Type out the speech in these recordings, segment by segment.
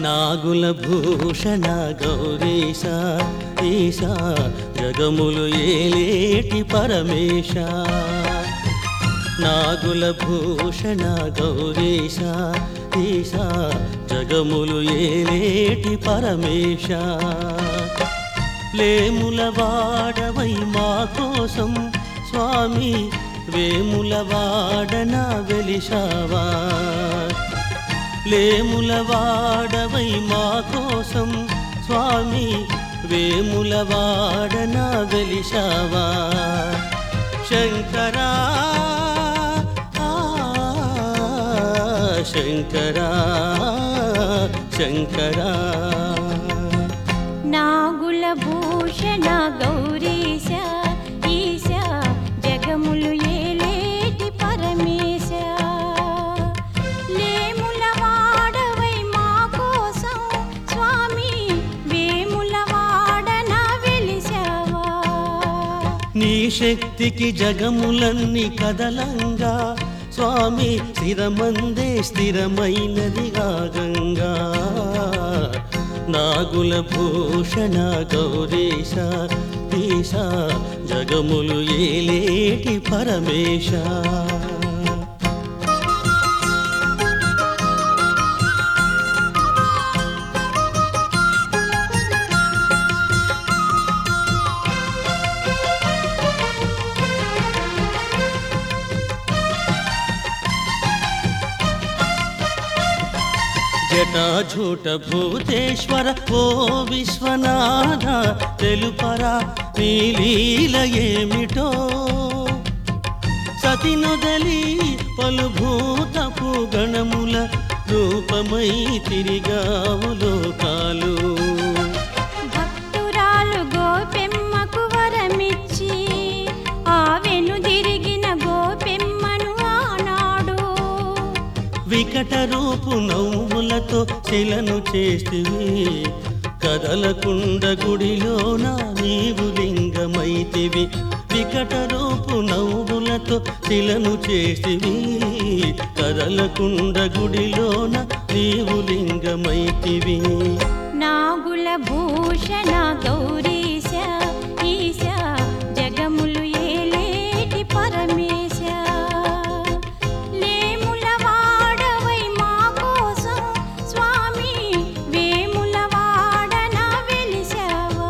నాగుల భూషణ గౌరీశ ఈశ జగములు ఏలేటి పరమేశ నాగుల భూషణ గౌరీశ ఈశ జగములు ఏలేటి పరమేశ లేముల వాడవై మా కోసం స్వామి వేముల వాడన వెలిశావా లేముల వాడవై మా కోసం స్వామి వేముల వాడన వెలిశావా శంకరా ఆ, శంకరా శంకరా నాగుల భూషణ గౌరీశ ఈశ జగములు ఏలేటి పరమేశ లేముల వాడవై మా కోసం స్వామి వేముల వాడన వెలిసావా నీ శక్తికి జగములన్నీ కదలంగా స్వామి స్థిరమందే స్థిరమైనది గంగా నాగుల భూషణ గౌరీశ ఈశ జగములు ఏలేటి పరమేశ జటాజూట భూతేశ్వర ఓ విశ్వనాథ తెలుపరా నీ లీల ఏమిటో సతినొదలి పలు భూతపు గణముల రూపమై తిరిగావు లోకాలు భక్తురాలు గోపెమ్మకు వరమిచ్చి ఆ వెనుదిరిగిన గోపెమ్మను ఆనాడు వికట రూపు నవ్వులతో శిలను చేస్తివి కదలకుండ గుడిలోన నీవు లింగమైతివి వికట రూపు నవ్వులతో శిలను చేస్తివి కదలకుండ గుడిలోన నీవు లింగమైతివి నాగుల భూషణ గౌరీశ ఈశ జగములు ఏలేటి పరమేశ లేముల వాడవై మా కోసం స్వామి వేముల వాడన వెలిసావా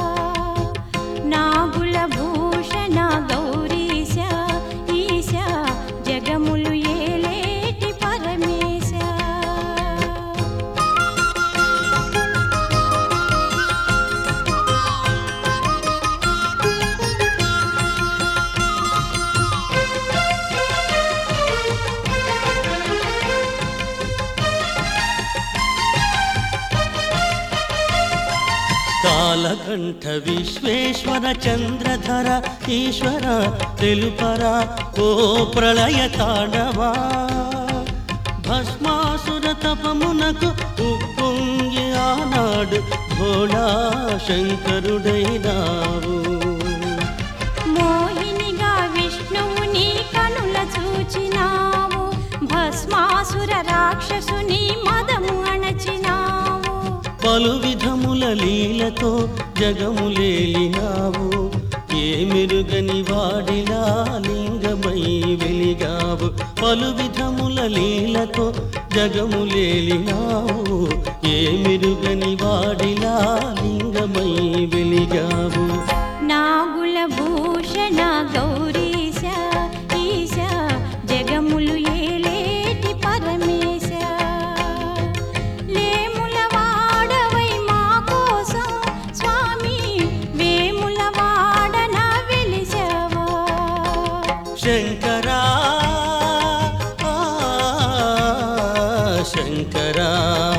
నాగుల భూషణ గౌరీశ ఈశ జగములు ఏలేటి పరమేశ కాలకంఠ విశ్వేశ్వర చంద్రధర ఈశ్వర తెలుపరా ఓ ప్రళయ తాండవా భస్మాసుర తపమునకు ఉప్పొంగి ఆనాడు భోళా శంకరుడైనావు మోహినిగా విష్ణువుని కనుల చూచినావు భస్మాసుర రాక్షసుని మదము అణచినావు పలు విధముల లీలతో జగములేలినావు ఏ మెరుగని వాడిలా లింగమై వెలిగావు పలు విధముల లీలతో జగములేలినావు ఏ మెరుగని వాడిలా లింగమై వెలిగావు నాగుల భూషణ గౌరీశ ఈశ జగములు ఏలేటి పరమేశ లేముల వాడవై మా కోసం స్వామి వేముల వాడన వెలిసావా శంకరా ఆ, శంకరా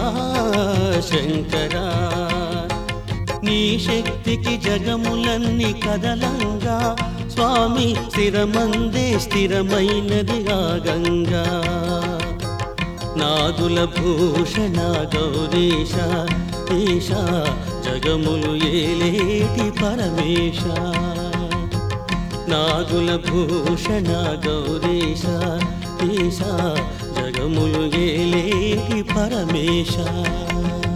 శంకరా నీ శక్తికి జగములన్నీ కదలంగా స్వామి స్థిరమందే స్థిరమైనది గంగా నాగుల భూషణ గౌరీశ ఈశ జగములు ఏలేటి పరమేశ నాగుల భూషణ గౌరీశ ఈశ జగ జగములు ఏలేటి పరమేశ